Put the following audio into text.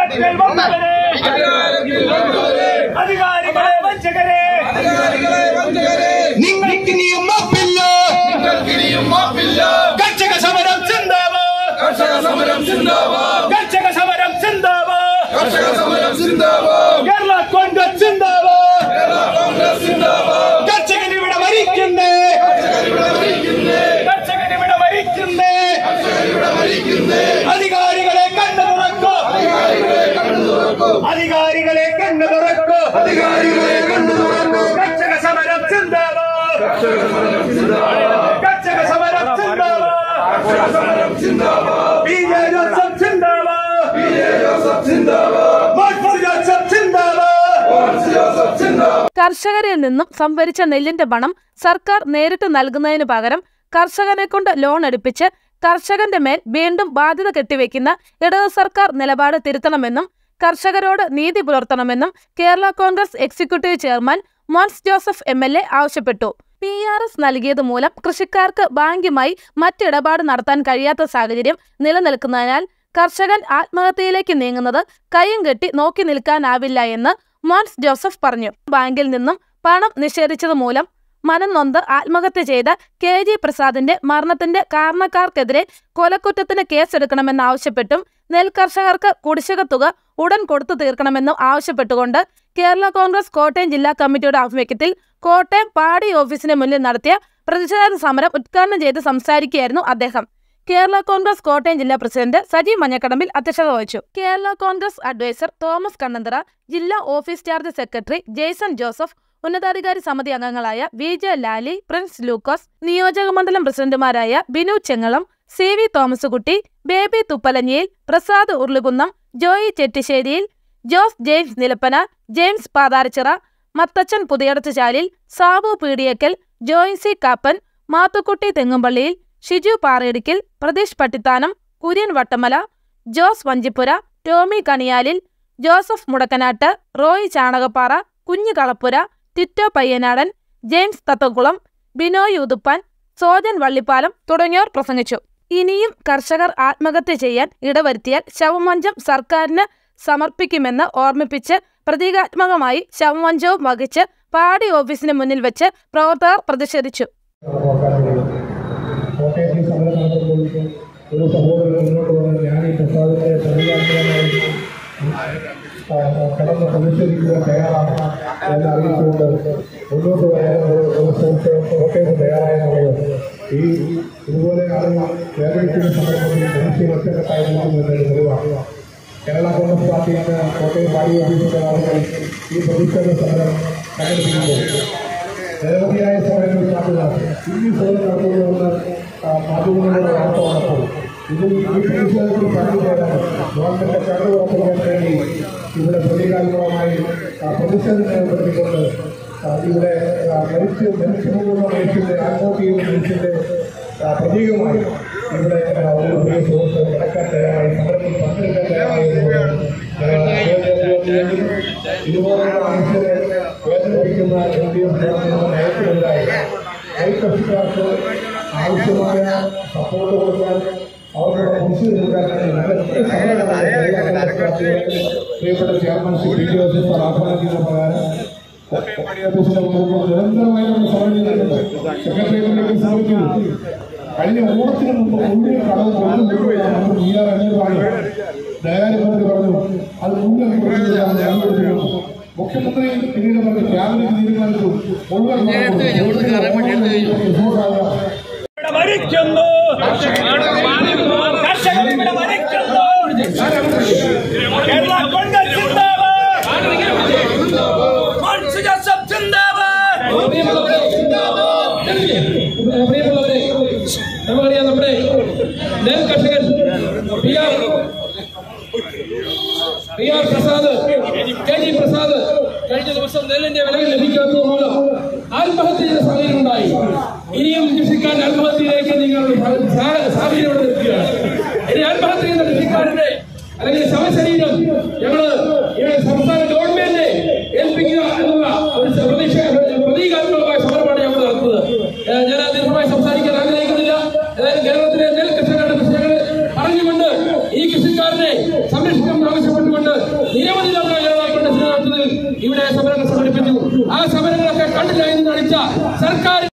അധികാരത്തിൽ വന്നവരെ അധികാരികളെ വഞ്ചകരെ നിങ്ങൾക്ക് ഇനിയും മാപ്പില്ല കർഷക സമരം ചിന്താവ് കർഷക സമരം സിന്ദാബാദ് കർഷക സമരം ചിന്താവ് കർഷക സമരം സിന്ദാബാദ് കേരള കോൺഗ്രസ് ചിന്താവ് കേരള കോൺഗ്രസ് സിന്ദാബാദ് കർഷകൻ ഇവിടെ ഭരിക്കുന്നേ കർഷകൻ ഇവിടെ ഭരിക്കുന്നേ ഇവിടെ ഭരിക്കുന്നേ അധികാരികളെ കണ്ണു തുറക്കൂ അധികാരികളെ കണ്ണു തുറക്കൂ അധികാരികളെ കണ്ടു തുറക്കൂ കർഷക സമരം ചിന്താവ് കർഷക സമരം ചിന്താവ് സമരം സിന്ദാബാദ് പി ജെ ജോസഫ് ചിന്താവ് പി ജെ ജോസഫ് സിന്ദാബാദ് മോൻസി ജോസഫ് ചിന്താവ് മോൻസി ജോസഫ് സിന്ദാബാദ് കർഷകരിൽ നിന്നും സംഭരിച്ച നെല്ലിന്റെ പണം സർക്കാർ നേരിട്ട് നൽകുന്നതിനു പകരം കർഷകനെ കൊണ്ട് ലോൺ എടുപ്പിച്ച് കർഷകന്റെ മേൽ വീണ്ടും ബാധ്യത കെട്ടിവെക്കുന്ന ഇടത് സർക്കാർ നിലപാട് തിരുത്തണമെന്നും കർഷകരോട് നീതി പുലർത്തണമെന്നും Kerala Congress executive chairman Monce Joseph M L A ആവശ്യപ്പെട്ടു പി ആർ എസ് നൽകിയത് മൂലം കൃഷിക്കാർക്ക് ബാങ്കുമായി മറ്റിടപാട് നടത്താൻ കഴിയാത്ത സാഹചര്യം നിലനിൽക്കുന്നതിനാൽ കർഷകൻ ആത്മഹത്യയിലേക്ക് നീങ്ങുന്നത് കൈയും കെട്ടി നോക്കി നിൽക്കാനാവില്ല എന്ന് മോൻസ് ജോസഫ് പറഞ്ഞു ബാങ്കിൽ നിന്നും പണം നിഷേധിച്ചത് മൂലം മനം നൊന്ത് ആത്മഹത്യ ചെയ്ത കെ ജി പ്രസാദിന്റെ മരണത്തിന്റെ കാരണക്കാർക്കെതിരെ കൊലക്കുറ്റത്തിന് കേസെടുക്കണമെന്നാവശ്യപ്പെട്ടും നെൽകർഷകർക്ക് കുടിശ്ശിക തുക ഉടൻ കൊടുത്തു തീർക്കണമെന്നും ആവശ്യപ്പെട്ടുകൊണ്ട് കേരള കോൺഗ്രസ് കോട്ടയം ജില്ലാ കമ്മിറ്റിയുടെ ആഭിമുഖ്യത്തിൽ കോട്ടയം പാടി ഓഫീസിന് മുന്നിൽ നടത്തിയ പ്രതിഷേധ സമരം ഉദ്ഘാടനം ചെയ്ത് സംസാരിക്കുകയായിരുന്നു അദ്ദേഹം കേരള കോൺഗ്രസ് കോട്ടയം ജില്ലാ പ്രസിഡന്റ് സജി മഞ്ഞക്കടമ്പിൽ അധ്യക്ഷത വഹിച്ചു കേരള കോൺഗ്രസ് അഡ്വൈസർ തോമസ് കണ്ണന്തറ ജില്ലാ office charge secretary Jaison Joseph ഉന്നതാധികാരി സമിതി അംഗങ്ങളായ വി ജെ ലാലി പ്രിൻസ് ലൂക്കോസ് നിയോജക മണ്ഡലം പ്രസിഡന്റുമാരായ Binu Chengalam C V Thomaskutty Baby Thuppalanjiyil Prasad Urulukunnam Joy Chettissery Jose James Nilappana James Patharachira Mathachan Puthiyadath Chalil Sabu Peediyakkal Joicy Kappan Mathukutty Thengumpallil Shiju Parayidickal Pratheesh Pattithanam Kurian Vattamala Jose Vanchipura Tomy Kaniyalil Joseph Mudakkanatt Roy Chanakappara Kunju Kalappura Tito പയ്യനാടൻ James Thathakulam Binoy Uthuppan Sojan Vallippalam തുടങ്ങിയവർ പ്രസംഗിച്ചു ഇനിയും കർഷകർ ആത്മഹത്യ ചെയ്യാൻ ഇടവരുത്തിയാൽ ശവമഞ്ചം സർക്കാരിന് സമർപ്പിക്കുമെന്ന് ഓർമ്മിപ്പിച്ച് പ്രതീകാത്മകമായി ശവമഞ്ചവും വഹിച്ച് പാടി ഓഫീസിന് മുന്നിൽ വെച്ച് പ്രവർത്തകർ പ്രതിഷേധിച്ചു കോട്ടയത്തിൽ സമരം നടത്തുമ്പോൾ ഒരു സഹോദരൻ മുന്നോട്ട് വന്ന് ഞാൻ ഈ പ്രസാദത്തെ പ്രതികാത്മകമായി കടന്ന് പ്രതിഷേധിക്കുവാൻ തയ്യാറാണ് എന്ന് അറിയിച്ചുകൊണ്ട് മുന്നോട്ട് വരാൻ ഒരു ഒരു സുഹൃത്ത് കോട്ടയത്ത് തയ്യാറായെന്നുള്ളത് ഈ ഇതുപോലെ ആളുകൾ വേദനിക്കുന്ന സന്ദർഭത്തിൽ മനുഷ്യ ഒറ്റക്കെട്ടായി നിൽക്കുന്നതിന് തെളിവാണ് കേരള കോൺഗ്രസ് പാർട്ടിയുടെ കോട്ടയം പാർട്ടി ഓഫീസിന്റെ ആളുകൾ ഈ പ്രതിഷേധ സമരം സംഘടിപ്പിക്കുമ്പോൾ നിരവധിയായ സമരങ്ങൾ സാധ്യത ഇനി സമരം നടത്തുന്നുവെന്ന് മാധ്യമങ്ങളുടെ വാർത്ത വന്നപ്പോൾ ഇതിൽ ഈ പ്രതിഷേധത്തിൽ പങ്കുചേരാൻ ഗവൺമെന്റ് കണ്ടു ഉറപ്പിക്കാൻ വേണ്ടി ഇവിടെ പ്രതീകാത്മകമായി ആ, പ്രതിഷേധം ഏർപ്പെടുത്തിക്കൊണ്ട് ആ, ഇവിടെ ആ, മരിച്ച് മനുഷ്യമുള്ള മനുഷ്യന്റെ ആത്മഹത്യയും മനുഷ്യന്റെ ആ, പ്രതീകമായി ഇവിടെ ആ, ഒരു പ്രിയ സുഹൃത്ത് കിടക്കാൻ തയ്യാറായി സമരത്തിൽ പങ്കെടുക്കാൻ തയ്യാറായി എന്നുള്ളത്, ആ, അദ്ദേഹത്തെ ഇതുപോലുള്ള മനുഷ്യരെ വേദനിപ്പിക്കുന്ന എൽ ഡി എഫ് നയത്തിനെതിരായി കൈക്കർഷക്കാർക്ക് ആവശ്യമായ സപ്പോർട്ട് കൊടുക്കാൻ അവരുടെ കുറിച്ച് കൊടുക്കാൻ വേണ്ടി പ്രിയപ്പെട്ട ചെയർമാൻ ശ്രീ പി ജോസഫ് ആഹ്വാനം ചെയ്ത പ്രകാരം ഓഫീസിന്റെ മുമ്പിൽ നിരന്തരമായി നമ്മൾ സമരം ചെയ്തിട്ടുണ്ട് സെക്രട്ടേറിയറ്റിലേക്ക് ശ്രമിക്കുന്നു കഴിഞ്ഞ ഓണത്തിന് മുമ്പ് മുഴുവൻ കടവ് കൊണ്ടു മുഴുവൻ നമുക്ക് ബി ആർ അഞ്ഞൂറാണ് ദയാനുമന്ത്രി പറഞ്ഞു അത് മുഴുവൻ കൊടുക്കുന്നതാണ് ഞങ്ങൾ കൊടുത്തിരുന്നു മുഖ്യമന്ത്രി പിന്നീട് പറഞ്ഞു ക്യാബിനറ്റ് തീരുമാനിച്ചു മുഴുവൻ ഇവിടെ ഭരിക്കുന്നു കർഷകർ ഇവിടെ ഭരിക്കുന്നു കേരള കോൺഗ്രസ് സിന്ദാബാദ് മോൻസി ജോസഫ് സിന്ദാബാദ് പ്രിയമുള്ളവരെ നമുക്കറിയാം നമ്മുടെ നെൽ കർഷകൻ P R P R Prasad K G Prasad കഴിഞ്ഞ ദിവസം നെല്ലിന്റെ വിലകൾ ലഭിക്കാത്തത് മൂലം ആത്മഹത്യ ചെയ്ത സാഹചര്യം ഉണ്ടായി ഇനിയും കൃഷിക്കാരൻ ആത്മഹത്യയിലേക്ക് നിങ്ങൾ സാഹചര്യം ഇവിടെ നിൽക്കുകയാണ് ഇനി ആത്മഹത്യ ചെയ്യുന്ന കൃഷിക്കാരന്റെ അല്ലെങ്കിൽ ശവശരീരം ഞങ്ങള് ഇവിടെ സംസ്ഥാന ഗവൺമെന്റിനെ ഏൽപ്പിക്കുക എന്നുള്ള ഒരു പ്രതീക്ഷ പ്രതീകാത്മകമായ സമരമാണ് ഞങ്ങൾ നടത്തുന്നത് ഏഹ് ഞാൻ ദീർഘമായി സംസാരിക്കാൻ ആഗ്രഹിക്കുന്നില്ല ഏതായാലും കേരളത്തിലെ നെൽ കർഷകരുടെ പ്രശ്നങ്ങൾ പറഞ്ഞുകൊണ്ട് ഈ കൃഷിക്കാരനെ സംരക്ഷിക്കണം ആവശ്യപ്പെട്ടുകൊണ്ട് നിരവധി ലോക നേതാക്കളുടെ നേതൃത്വത്തിൽ ഇവിടെ സമരങ്ങൾ സംഘടിപ്പിച്ചു ആ സമരങ്ങളൊക്കെ കണ്ടില്ല എന്ന് കാണിച്ച സർക്കാർ